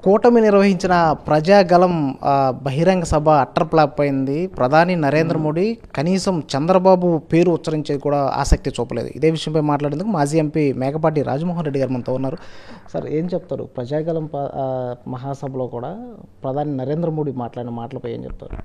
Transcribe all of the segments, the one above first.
కూటమి నిర్వహించిన ప్రజాగలం ఆ, బహిరంగ సభ అట్టర్ ఫ్లాప్ అయింది ప్రధాని నరేంద్ర మోడీ కనీసం చంద్రబాబు పేరు ఉచ్చరించేది కూడా ఆసక్తి చూపలేదు ఇదే విషయంపై మాట్లాడేందుకు మాజీ ఎంపీ మేకపాటి రాజమోహన్ రెడ్డి గారు మనతో ఉన్నారు సార్ ఏం చెప్తారు ప్రజాగలం ప- ఆ, మహాసభలో కూడా ప్రధాని నరేంద్ర మోడీ మాట్లాడిన మాటలపై ఏం చెప్తారు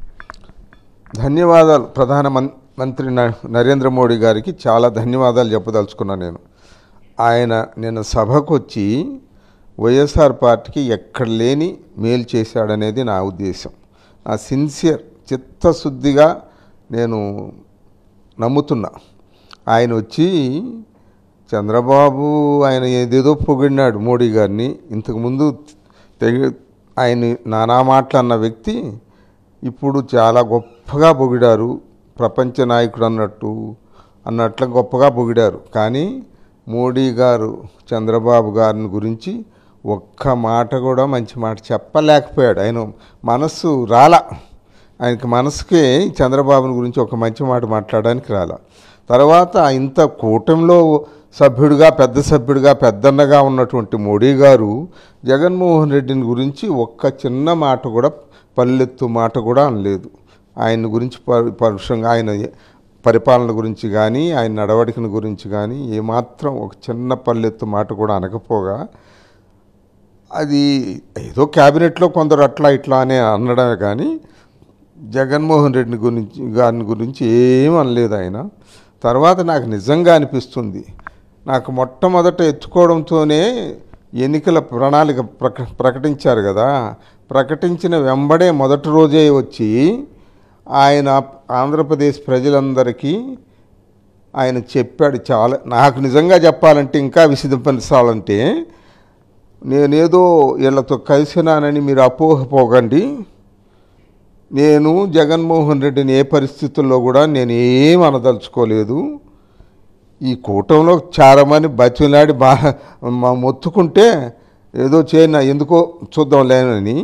ధన్యవాదాలు ప్రధాన మం- మంత్రి న- నరేంద్ర మోడీ గారికి చాలా ధన్యవాదాలు చెప్పదలుచుకున్నాను నేను ఆయన నిన్న సభకు వచ్చి వైఎస్ఆర్ పార్టీకి ఎక్కడ లేని మేలు చేశాడనేది నా ఉద్దేశం నా సిన్సియర్ చిత్తశుద్ధిగా నేను నమ్ముతున్నా ఆయన వచ్చి చంద్రబాబు ఆయన ఏదేదో పొగిడినాడు మోడీ గారిని ఇంతకుముందు తెగ ఆయన నానా మాటలు అన్న వ్యక్తి ఇప్పుడు చాలా గొప్పగా పొగిడారు ప్రపంచ నాయకుడు అన్నట్టు అన్నట్లు గొప్పగా పొగిడారు కానీ మోడీ గారు చంద్రబాబు గారిని గురించి ఒక్క మాట కూడా మంచి మాట చెప్పలేకపోయాడు ఆయన మనస్సు రాలా ఆయనకి మనసుకే చంద్రబాబుని గురించి ఒక మంచి మాట మాట్లాడడానికి రాలా తర్వాత ఇంత కూటమిలో సభ్యుడిగా పెద్ద సభ్యుడిగా పెద్దన్నగా ఉన్నటువంటి మోడీ గారు జగన్మోహన్ రెడ్డిని గురించి ఒక్క చిన్న మాట కూడా పల్లెత్తు మాట కూడా అనలేదు ఆయన గురించి పరు- పరుషంగా ఆయన పరిపాలన గురించి కానీ ఆయన నడవడికల గురించి కానీ ఏమాత్రం ఒక చిన్న పల్లెత్తు మాట కూడా అనకపోగా అది ఏదో క్యాబినెట్లో కొందరు అట్లా ఇట్లా అని అనడమే కానీ జగన్మోహన్ రెడ్డి గురించి గారిని గురించి ఏం అనలేదు ఆయన తర్వాత నాకు నిజంగా అనిపిస్తుంది నాకు మొట్టమొదట ఎత్తుకోవడంతోనే ఎన్నికల ప్రణాళిక ప్రక ప్రకటించారు కదా ప్రకటించిన వెంబడే మొదటి రోజే వచ్చి ఆయన ఆంధ్రప్రదేశ్ ప్రజలందరికీ ఆయన చెప్పాడు చాలా నాకు నిజంగా చెప్పాలంటే ఇంకా విసిదించాలంటే నేనేదో వీళ్ళతో కలిసినానని మీరు అపోహపోకండి నేను జగన్మోహన్ రెడ్డిని ఏ పరిస్థితుల్లో కూడా నేను ఏం అనదలుచుకోలేదు ఈ కూటంలో చారమని బతిలాడి బా మా మొత్తుకుంటే ఏదో చేయన ఎందుకో చూద్దాం లేనని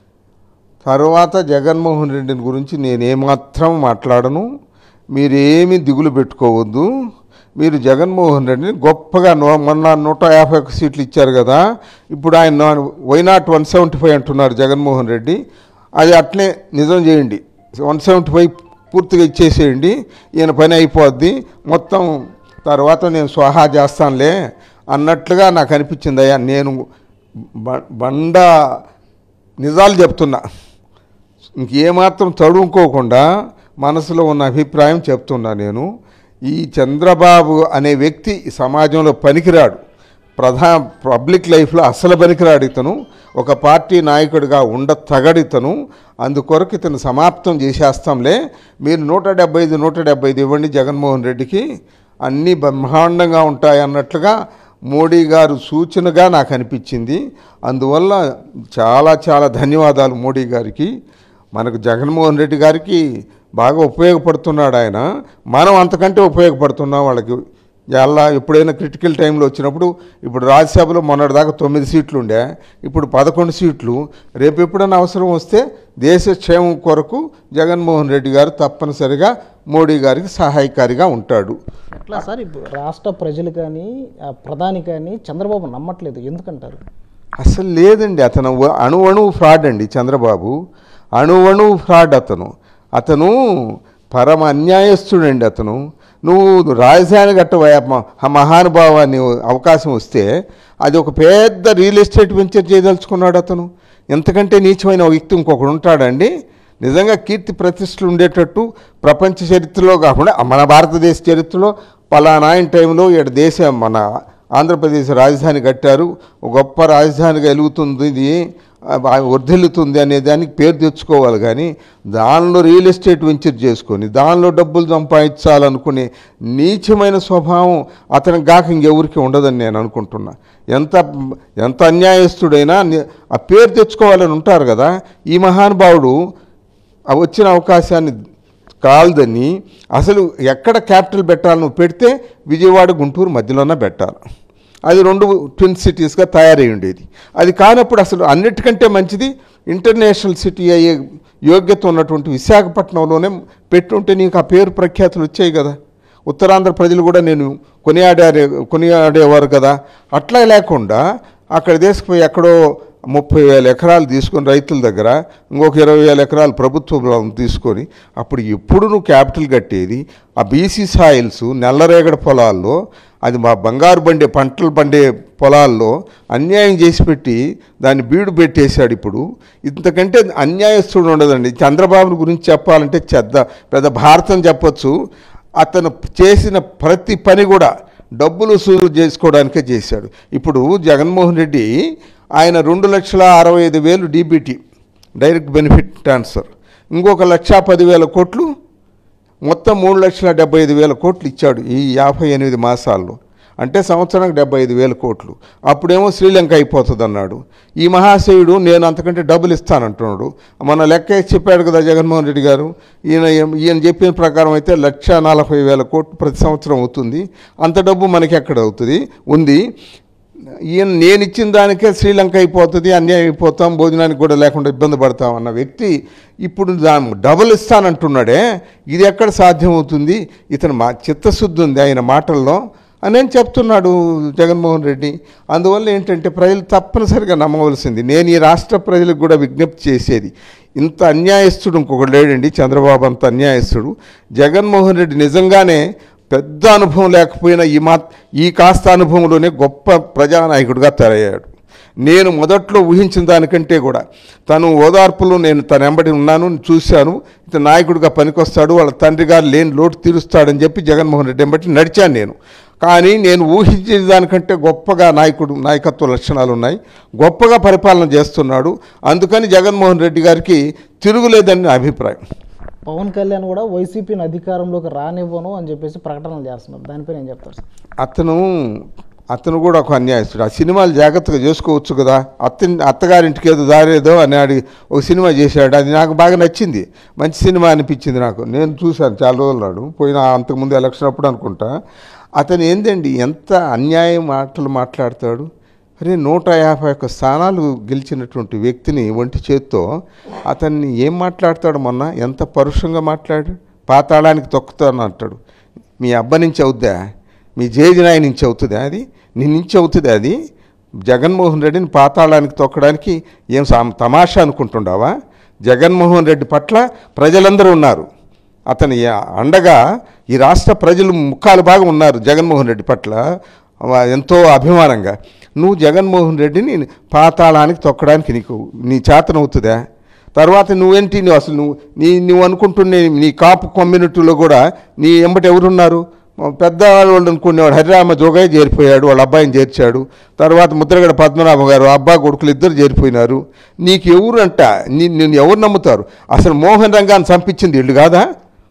తర్వాత జగన్మోహన్ రెడ్డిని గురించి నేను ఏమాత్రం మాట్లాడను మీరేమీ దిగులు పెట్టుకోవద్దు మీరు జగన్మోహన్ రెడ్డిని గొప్పగా నూ- మొన్న నూట యాభై ఒక్క సీట్లు ఇచ్చారు కదా ఇప్పుడు ఆయన why not one seventy five అంటున్నారు జగన్మోహన్ రెడ్డి అది అట్లే నిజం చేయండి వన్ సెవెంటీ ఫైవ్ పూర్తిగా ఇచ్చేసేయండి ఈయన పని అయిపోద్ది మొత్తం తర్వాత నేను స్వాహా చేస్తానులే అన్నట్లుగా నాకు అనిపించింది అయ్యా నేను బ- బండ నిజాలు చెప్తున్నా ఇంకేమాత్రం తడుముకోకుండా మనసులో ఉన్న అభిప్రాయం చెప్తున్నా నేను ఈ చంద్రబాబు అనే వ్యక్తి ఈ సమాజంలో పనికిరాడు ప్రధా పబ్లిక్ లైఫ్లో అసలు పనికిరాడు ఇతను ఒక పార్టీ నాయకుడిగా ఉండ తగడితను అందుకొరకు ఇతను సమాప్తం చేసేస్తాంలే మీరు నూట డెబ్బై ఐదు నూట డెబ్బై ఐదు ఇవ్వండి జగన్మోహన్ రెడ్డికి అన్నీ బ్రహ్మాండంగా ఉంటాయి అన్నట్లుగా మోడీ గారు సూచనగా నాకు అనిపించింది అందువల్ల చాలా చాలా ధన్యవాదాలు మోడీ గారికి మనకు జగన్మోహన్ రెడ్డి గారికి బాగా ఉపయోగపడుతున్నాడు ఆయన మనం అంతకంటే ఉపయోగపడుతున్నాం వాళ్ళకి ఎలా ఎప్పుడైనా క్రిటికల్ టైంలో వచ్చినప్పుడు ఇప్పుడు రాజ్యసభలో మొన్నటిదాకా తొమ్మిది సీట్లు ఉండే ఇప్పుడు పదకొండు సీట్లు రేపు ఎప్పుడైనా అవసరం వస్తే దేశ క్షేమం కొరకు జగన్మోహన్ రెడ్డి గారు తప్పనిసరిగా మోడీ గారికి సహాయకారిగా ఉంటాడు ఎట్లా సార్ ఇప్పుడు రాష్ట్ర ప్రజలు కానీ ఆ ప్రధాని కానీ చంద్రబాబు నమ్మట్లేదు ఎందుకంటారు అసలు లేదండి అతను వ- అణు అణువు ఫ్రాడ్ అండి చంద్రబాబు అణు అణువు ఫ్రాడ్ అతను అతను పరమ అన్యాయస్తుడండి అతను నువ్వు రాజధాని కట్టవయ్యా మ- ఆ మహానుభావాన్ని అవకాశం వస్తే అది ఒక పెద్ద రియల్ ఎస్టేట్ వెంచర్ చేయదలుచుకున్నాడు అతను ఎంతకంటే నీచమైన ఒక వ్యక్తి ఇంకొకడు ఉంటాడండి నిజంగా కీర్తి ప్రతిష్టలు ఉండేటట్టు ప్రపంచ చరిత్రలో కాకుండా మన భారతదేశ చరిత్రలో పలానా ఆయన టైంలో ఇక్కడ దేశ మన ఆంధ్రప్రదేశ్ రాజధాని కట్టారు ఒక గొప్ప రాజధానిగా వెలుగుతుంది ఇది ఆ, వర్ధిల్లుతుంది అనే దానికి పేరు తెచ్చుకోవాలి కానీ దానిలో రియల్ ఎస్టేట్ వెంచర్ చేసుకొని దానిలో డబ్బులు సంపాదించాలనుకునే నీచమైన స్వభావం అతనికి గాక ఇంకెవరికి ఉండదని నేను అనుకుంటున్నా ఎంత ఎంత అన్యాయస్తుడైనా ని- ఆ పేరు తెచ్చుకోవాలని ఉంటారు కదా ఈ మహానుభావుడు ఆ వచ్చిన అవకాశాన్ని కాల్దని అసలు ఎక్కడ క్యాపిటల్ పెట్టాలి నువ్వు పెడితే విజయవాడ గుంటూరు మధ్యలోనే పెట్టాలి అది రెండు ట్విన్ సిటీస్గా తయారై ఉండేది అది కానప్పుడు అసలు అన్నిటికంటే మంచిది ఇంటర్నేషనల్ సిటీ అయ్యే యోగ్యత ఉన్నటువంటి విశాఖపట్నంలోనే పెట్టుంటే నీకు ఆ పేరు ప్రఖ్యాతులు వచ్చాయి కదా ఉత్తరాంధ్ర ప్రజలు కూడా నేను కొనియాడారే కొనియాడేవారు కదా అట్లా లేకుండా అక్కడ తీసుకుపోయి ఎక్కడో ముప్పై వేల ఎకరాలు తీసుకొని రైతుల దగ్గర ఇంకొక ఇరవై వేల ఎకరాలు ప్రభుత్వ భూమి తీసుకొని అప్పుడు ఎప్పుడు నువ్వు క్యాపిటల్ కట్టేది ఆ బీసీ సాయిల్స్ నల్లరేగడి పొలాల్లో అది మా బంగారు బండే పంటలు పండే పొలాల్లో అన్యాయం చేసి పెట్టి దాన్ని బీడు పెట్టేశాడు ఇప్పుడు ఇంతకంటే అన్యాయస్తుడు ఉండదండి చంద్రబాబు గురించి చెప్పాలంటే చెద్ద పెద్ద భారతం చెప్పొచ్చు అతను చేసిన ప్రతి పని కూడా డబ్బులు వసూలు చేసుకోవడానికే చేశాడు ఇప్పుడు జగన్మోహన్ రెడ్డి ఆయన రెండు లక్షల అరవై ఐదు వేలు డీబీటీ డైరెక్ట్ బెనిఫిట్ ట్రాన్స్ఫర్ ఇంకొక లక్ష పదివేల కోట్లు మొత్తం మూడు లక్షల డెబ్బై ఐదు వేల కోట్లు ఇచ్చాడు ఈ యాభై ఎనిమిది మాసాల్లో అంటే సంవత్సరానికి డెబ్బై ఐదు వేల కోట్లు అప్పుడేమో శ్రీలంక అయిపోతుంది అన్నాడు ఈ మహాశయుడు నేను అంతకంటే డబ్బులు ఇస్తానంటున్నాడు మన లెక్క వేసి చెప్పాడు కదా జగన్మోహన్ రెడ్డి గారు ఈయన ఏం- ఈయన చెప్పిన ప్రకారం అయితే లక్ష నలభై వేల కోట్లు ప్రతి సంవత్సరం అవుతుంది అంత డబ్బు మనకి ఎక్కడ అవుతుంది ఉంది ఈయన నేను ఇచ్చిన దానికే శ్రీలంక అయిపోతుంది అన్యాయం అయిపోతాం భోజనానికి కూడా లేకుండా ఇబ్బంది పడతాం అన్న వ్యక్తి ఇప్పుడు దాని డబుల్ ఇస్తానంటున్నాడే ఇది ఎక్కడ సాధ్యమవుతుంది ఇతను మా చిత్తశుద్ధి ఉంది ఆయన మాటల్లో అని అని చెప్తున్నాడు జగన్మోహన్ రెడ్డి అందువల్ల ఏంటంటే ప్రజలు తప్పనిసరిగా నమ్మవలసింది నేను ఈ రాష్ట్ర ప్రజలకు కూడా విజ్ఞప్తి చేసేది ఇంత అన్యాయస్తుడు ఇంకొకటి లేడండి చంద్రబాబు అంత అన్యాయస్తుడు జగన్మోహన్ రెడ్డి నిజంగానే పెద్ద అనుభవం లేకపోయినా ఈ మా ఈ కాస్త అనుభవంలోనే గొప్ప ప్రజానాయకుడిగా తయారయ్యాడు నేను మొదట్లో ఊహించిన దానికంటే కూడా తను ఓదార్పులో నేను తన వెంబడి ఉన్నాను చూశాను ఇతను నాయకుడిగా పనికొస్తాడు వాళ్ళ తండ్రి గారు లేని లోటు తీరుస్తాడని చెప్పి జగన్మోహన్ రెడ్డి వెంబడి నడిచాను నేను కానీ నేను ఊహించిన దానికంటే గొప్పగా నాయకుడు నాయకత్వ లక్షణాలు ఉన్నాయి గొప్పగా పరిపాలన చేస్తున్నాడు అందుకని జగన్మోహన్ రెడ్డి గారికి తిరుగులేదని నా అభిప్రాయం పవన్ కళ్యాణ్ కూడా వైసీపీని అధికారంలోకి రానివ్వను అని చెప్పేసి ప్రకటనలు చేస్తున్నారు దానిపైన ఏం చెప్తారు సార్ అతను అతను కూడా ఒక అన్యాయస్తుడు ఆ సినిమాలు జాగ్రత్తగా చేసుకోవచ్చు కదా అత్త అత్తగారింటికి ఏదో దారేదో అని అడిగి ఒక సినిమా చేశాడు అది నాకు బాగా నచ్చింది మంచి సినిమా అనిపించింది నాకు నేను చూశాను చాలా రోజులు నాడు పోయిన అంతకుముందు ఎలక్షన్ అప్పుడు అనుకుంటా అతను ఏందండి ఎంత అన్యాయం మాటలు మాట్లాడతాడు అరే నూట యాభై ఒక్క స్థానాలు గెలిచినటువంటి వ్యక్తిని ఒంటి చేత్తో అతన్ని ఏం మాట్లాడతాడు మొన్న ఎంత పరుషంగా మాట్లాడు పాతాళానికి తొక్కుతాను అంటాడు మీ అబ్బ నుంచి అవుద్దా మీ జేజినాయ నుంచి అవుతుందా అది నీ నుంచి అవుతుంది అది జగన్మోహన్ రెడ్డిని పాతాళానికి తొక్కడానికి ఏం సా- తమాషా అనుకుంటుండావా జగన్మోహన్ రెడ్డి పట్ల ప్రజలందరూ ఉన్నారు అతని అండగా ఈ రాష్ట్ర ప్రజలు ముఖాలు బాగా ఉన్నారు జగన్మోహన్ రెడ్డి పట్ల వా- ఎంతో అభిమానంగా నువ్వు జగన్మోహన్ రెడ్డిని పాతాళానికి తొక్కడానికి నీకు నీ చేతనవుతుందా తర్వాత నువ్వేంటి నువ్వు అసలు నువ్వు నీ నువ్వు అనుకుంటున్న నీ కాపు కమ్యూనిటీలో కూడా నీ ఎంబటి ఎవరున్నారు పెద్దవాళ్ళు అనుకునేవాడు హరిరామ జోగయ్య చేరిపోయాడు వాళ్ళ అబ్బాయిని చేర్చాడు తర్వాత ముద్రగడ పద్మనాభం గారు అబ్బా కొడుకులు ఇద్దరు చేరిపోయినారు నీకు ఎవరు అంట నీ నేను ఎవరు నమ్ముతారు అసలు మోహన్ రంగాన్ని చంపించింది వీళ్ళు కాదా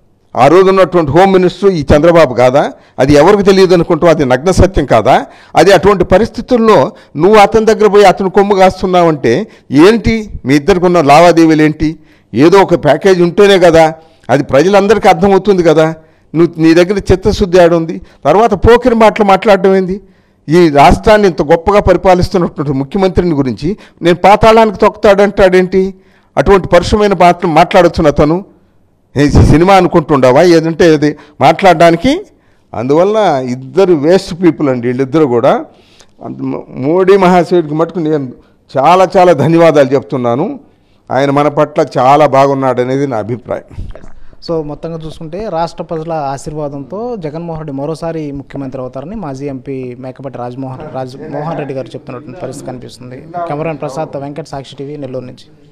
ఆ రోజు ఉన్నటువంటి హోమ్ మినిస్టర్ ఈ చంద్రబాబు కాదా అది ఎవరికి తెలియదు అనుకుంటావు అది నగ్న సత్యం కాదా అది అటువంటి పరిస్థితుల్లో నువ్వు అతని దగ్గర పోయి అతను కొమ్ము కాస్తున్నావంటే ఏంటి మీ ఇద్దరికి ఉన్న లావాదేవీలు ఏంటి ఏదో ఒక ప్యాకేజ్ ఉంటేనే కదా అది ప్రజలందరికీ అర్థమవుతుంది కదా నువ్వు నీ దగ్గర చిత్తశుద్ధి ఆడుంది తర్వాత పోకిరి మాటలు మాట్లాడడం ఏంది ఈ రాష్ట్రాన్ని ఇంత గొప్పగా పరిపాలిస్తున్నటువంటి ముఖ్యమంత్రిని గురించి నేను పాతాళానికి తొక్కుతాడంటాడేంటి అటువంటి పరుషమైన మాటలు మాట్లాడొచ్చున తను ఏ సినిమా అనుకుంటుండవా ఏదంటే అది మాట్లాడడానికి అందువల్ల ఇద్దరు వేస్ట్ పీపుల్ అండి వీళ్ళిద్దరు కూడా అంత- మోడీ మహాశయుడికి మటుకు నేను చాలా చాలా ధన్యవాదాలు చెప్తున్నాను ఆయన మన పట్ల చాలా బాగున్నాడు అనేది నా అభిప్రాయం సో మొత్తంగా చూసుకుంటే రాష్ట్ర ప్రజల ఆశీర్వాదంతో జగన్మోహన్ రెడ్డి మరోసారి ముఖ్యమంత్రి అవుతారని మాజీ ఎంపీ మేకపాటి రాజమోహన్ రాజ్ మోహన్ రెడ్డి గారు చెప్తున్నటువంటి పరిస్థితి కనిపిస్తుంది కెమెరాన్ ప్రసాద్ వెంకట్ సాక్షి టీవీ నెల్లూరు నుంచి